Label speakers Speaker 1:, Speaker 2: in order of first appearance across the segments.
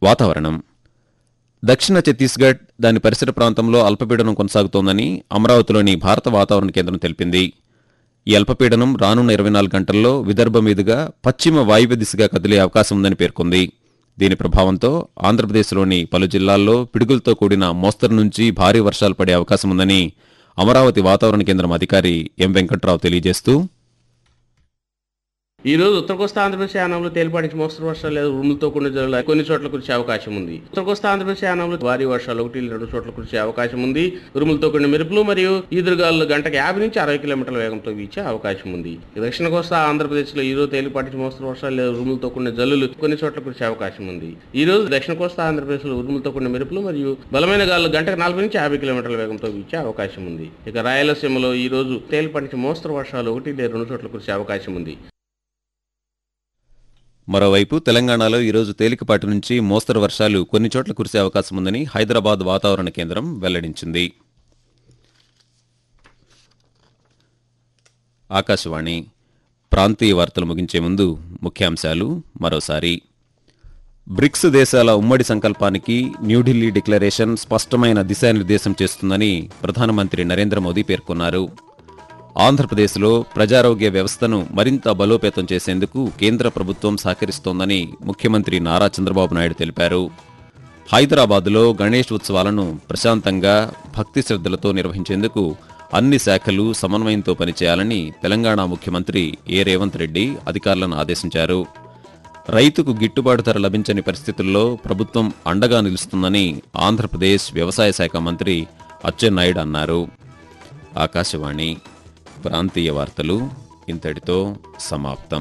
Speaker 1: వాతావరణం దక్షిణ ఛత్తీస్గఢ్ దాని పరిసర ప్రాంతంలో అల్పపీడనం కొనసాగుతోందని అమరావతిలోని భారత వాతావరణ కేంద్రం తెలిపింది ఈ అల్పపీడనం రానున్న ఇరవై నాలుగు గంటల్లో విదర్భ మీదుగా పశ్చిమ వాయువ్య దిశగా కదిలే అవకాశం ఉందని పేర్కొంది దీని ప్రభావంతో ఆంధ్రప్రదేశ్లోని పలు జిల్లాల్లో పిడుగులతో కూడిన మోస్తరు నుంచి భారీ వర్షాలు పడే అవకాశం ఉందని అమరావతి వాతావరణ కేంద్రం అధికారి ఎం వెంకట్రావు తెలియజేస్తూ
Speaker 2: ఈ రోజు ఉత్తర కోస్తా ఆంధ్రప్రదేశ్ యానంలో తేలిపాటి నుంచి మోస్తరు వర్షాలు లేదా ఉరుములతో కూడిన జల్లులు కొన్ని చోట్ల కురిసే అవకాశం ఉంది ఉత్తర కోస్తా ఆంధ్రప్రదేశ్ యానంలో భారీ వర్షాలు ఒకటి రెండు చోట్ల కురిసే అవకాశం ఉంది ఉరుములతో కూడిన మెరుపులు మరియు ఈదురుగాలు గంటకు యాభై నుంచి అరవై కిలోమీటర్ల వేగంతో వీచే అవకాశం ఉంది దక్షిణ కోస్తా ఆంధ్రప్రదేశ్ లో ఈ రోజు తేలిపాటి నుంచి మోస్తరు వర్షాలు లేదా ఉరుములతో కూడిన జల్లులు కొన్ని చోట్ల కురిసే అవకాశం ఉంది ఈ రోజు దక్షిణ కోస్తా ఆంధ్రప్రదేశ్ లో ఉరుములతో కూడిన మెరుపులు మరియు బలమైన గాలు గంటకు నలభై నుంచి యాభై కిలోమీటర్ల వేగంతో వీచే అవకాశం ఉంది ఇక రాయలసీమలో ఈ రోజు తేలిపాటి నుంచి మోస్తరు వర్షాలు ఒకటి లేదా రెండు చోట్ల కురిసే అవకాశం ఉంది
Speaker 1: మరోవైపు తెలంగాణలో ఈరోజు తేలికపాటి నుంచి మోస్తరు వర్షాలు కొన్ని చోట్ల కురిసే అవకాశం ఉందని హైదరాబాద్ వాతావరణ కేంద్రం వెల్లడించింది ఆకాశవాణి ప్రాంతీయ వార్తలు ముగించే ముందు ముఖ్యాంశాలు మరోసారి బ్రిక్స్ దేశాల ఉమ్మడి సంకల్పానికి న్యూఢిల్లీ డిక్లరేషన్ స్పష్టమైన దిశానిర్దేశం చేస్తుందని ప్రధానమంత్రి నరేంద్ర మోదీ పేర్కొన్నారు ఆంధ్రప్రదేశ్లో ప్రజారోగ్య వ్యవస్థను మరింత బలోపేతం చేసేందుకు కేంద్ర ప్రభుత్వం సహకరిస్తోందని ముఖ్యమంత్రి నారా చంద్రబాబు నాయుడు తెలిపారు హైదరాబాద్లో గణేష్ ఉత్సవాలను ప్రశాంతంగా భక్తి శ్రద్ధలతో నిర్వహించేందుకు అన్ని శాఖలు సమన్వయంతో పనిచేయాలని తెలంగాణ ముఖ్యమంత్రి ఏ రేవంత్ రెడ్డి అధికారులను ఆదేశించారు రైతుకు గిట్టుబాటు ధర లభించని పరిస్థితుల్లో ప్రభుత్వం అండగా నిలుస్తుందని ఆంధ్రప్రదేశ్ వ్యవసాయ శాఖ మంత్రి అచ్చెన్నాయుడు అన్నారు ఆకాశవాణి ప్రాంతీయ వార్తలు ఇంతటితో సమాప్తం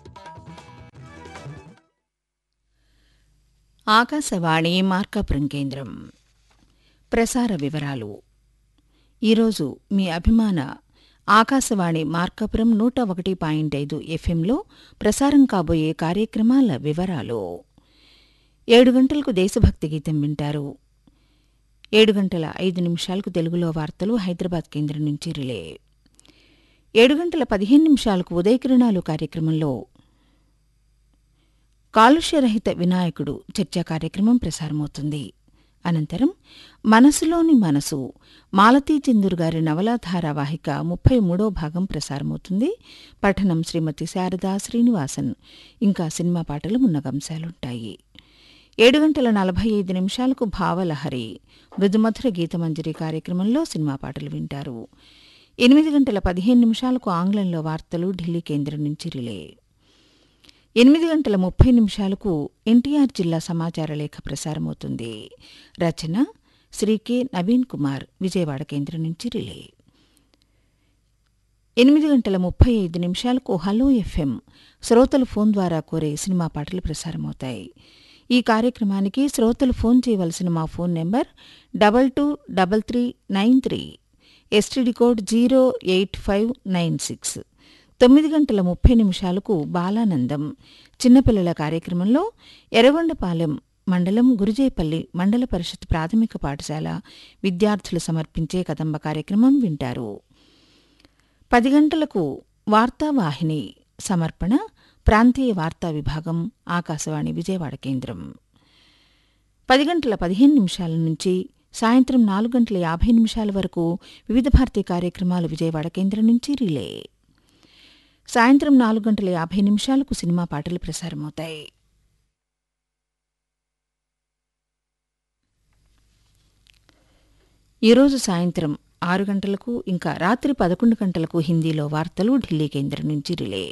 Speaker 3: ఆకాశవాణి మార్కాపురం కేంద్రం ప్రసార వివరాలు ఈరోజు మీ అభిమాన ఆకాశవాణి మార్కాపురం నూట ఒకటి పాయింట్ ఐదు ఎఫ్ఎంలో ప్రసారం కాబోయే కార్యక్రమాల వివరాలు ఏడు గంటలకు దేశభక్తి గీతం వింటారు ఏడు గంటల ఐదు నిమిషాలకు తెలుగులో వార్తలు హైదరాబాద్ కేంద్రం నుంచి రిలే ఏడు గంటల పదిహేను నిమిషాలకు ఉదయకిరణాలు కార్యక్రమంలో కాలుష్యరహిత వినాయకుడు చర్చా కార్యక్రమం ప్రసారమవుతుంది అనంతరం మనసులోని మనసు మాలతీ చందూర్ గారి నవలా ధారావాహిక ముప్పై మూడో భాగం ప్రసారమవుతుంది పఠనం శ్రీమతి శారదా శ్రీనివాసన్ ఇంకా సినిమా పాటలు మున్నగంశాలుంటాయి ఏడు గంటల నలభై ఐదు నిమిషాలకు భావలహరి మృదుమధుర గీతమంజరి కార్యక్రమంలో సినిమా పాటలు వింటారు ఎనిమిది గంటల పదిహేను నిమిషాలకు ఆంగ్లంలో వార్తలు ఢిల్లీ కేంద్రం నుంచి రిలే ఎనిమిది గంటల ముప్పై నిమిషాలకు ఎన్టీఆర్ జిల్లా సమాచార లేఖ ప్రసారమవుతుంది రచన శ్రీ కె నవీన్ కుమార్ విజయవాడ కేంద్రం నుంచి రిలే ఎనిమిది గంటల ముప్పై ఐదు నిమిషాలకు హలో ఎఫ్ఎం శ్రోతలు ఫోన్ ద్వారా కోరే సినిమా పాటలు ప్రసారమవుతాయి ఈ కార్యక్రమానికి శ్రోతలు ఫోన్ చేయవలసిన మా phone number double two double three nine three STD code zero eight five nine six తొమ్మిది గంటల ముప్పై నిమిషాలకు బాలానందం చిన్నపిల్లల కార్యక్రమంలో ఎర్రగొండపాలెం మండలం గురుజేపల్లి మండల పరిషత్ ప్రాథమిక పాఠశాల విద్యార్థులు సమర్పించే కదంబ కార్యక్రమం వింటారు పది గంటలకు వార్తావాహిని సమర్పణ ప్రాంతీయ వార్తా విభాగం ఆకాశవాణి విజయవాడ కేంద్రం పది గంటల పదిహేను నిమిషాల నుంచి సాయంత్రం నాలుగు గంటల యాభై నిమిషాల వరకు వివిధ భారతీ కార్యక్రమాలు విజయవాడ కేంద్రం నుంచి రిలే సాయంత్రం నాలుగు గంటల యాభై నిమిషాలకు సినిమా పాటలు ప్రసారమవుతాయి ఈరోజు సాయంత్రం ఆరు గంటలకు ఇంకా రాత్రి పదకొండు గంటలకు హిందీలో వార్తలు ఢిల్లీ కేంద్రం నుంచి రిలే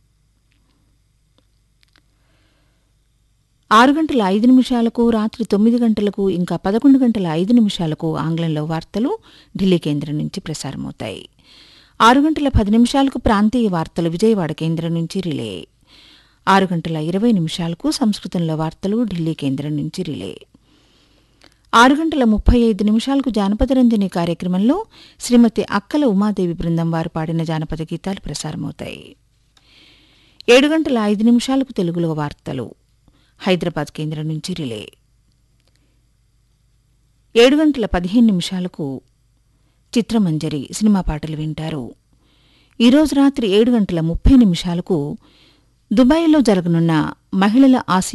Speaker 3: ఆరు గంటల ఐదు నిమిషాలకు రాత్రి తొమ్మిది గంటలకు ఇంకా పదకొండు గంటల ఐదు నిమిషాలకు ఆంగ్లంలో వార్తలు ఢిల్లీ కేంద్రం నుంచి ప్రసారమవుతాయి ఆరు గంటల పది నిమిషాలకు ప్రాంతీయ వార్తలు విజయవాడ కేంద్రం నుంచి రిలే ఆరు గంటల ఇరవై నిమిషాలకు సంస్కృతంలో వార్తలు ఢిల్లీ కేంద్రం నుంచి రిలే ఆరు గంటల ముప్పై ఐదు నిమిషాలకు జానపద రంజని కార్యక్రమంలో శ్రీమతి అక్కల ఉమాదేవి బృందం వారు పాడిన జానపద గీతాలు ప్రసారమవుతాయి ఏడు గంటల ఐదు నిమిషాలకు తెలుగులో వార్తలు హైదరాబాద్ కేంద్రం నుంచి రిలే ఏడు గంటల పదిహేను నిమిషాలకు చిత్రమంజరి సినిమా పాటలు వింటారు ఈరోజు రాత్రి ఏడు గంటల ముప్పై నిమిషాలకు దుబాయ్లో జరగనున్న మహిళల ఆసియా